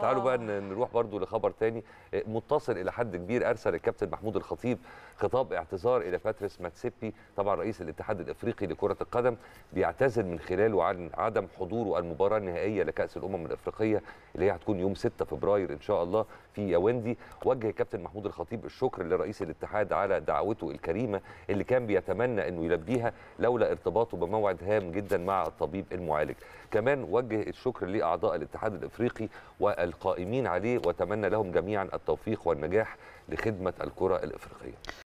تعالوا آه. بقى ن- نروح برضو لخبر تاني آه، متصل الى حد كبير ارسل الكابتن محمود الخطيب خطاب اعتذار الى باتريس ماتسيبي طبعا رئيس الاتحاد الافريقي لكره القدم بيعتذر من خلاله عن عدم حضوره المباراه النهائيه لكاس الامم الافريقيه اللي هي هتكون يوم 6 فبراير ان شاء الله في ياوندي وجه الكابتن محمود الخطيب الشكر لرئيس الاتحاد على دعوته الكريمه اللي كان بيتمنى انه يلبيها لولا ارتباطه بموعد هام جدا مع الطبيب المعالج كمان وجه الشكر لاعضاء الاتحاد الافريقي والقائمين عليه وتمنى لهم جميعا التوفيق والنجاح لخدمه الكره الافريقيه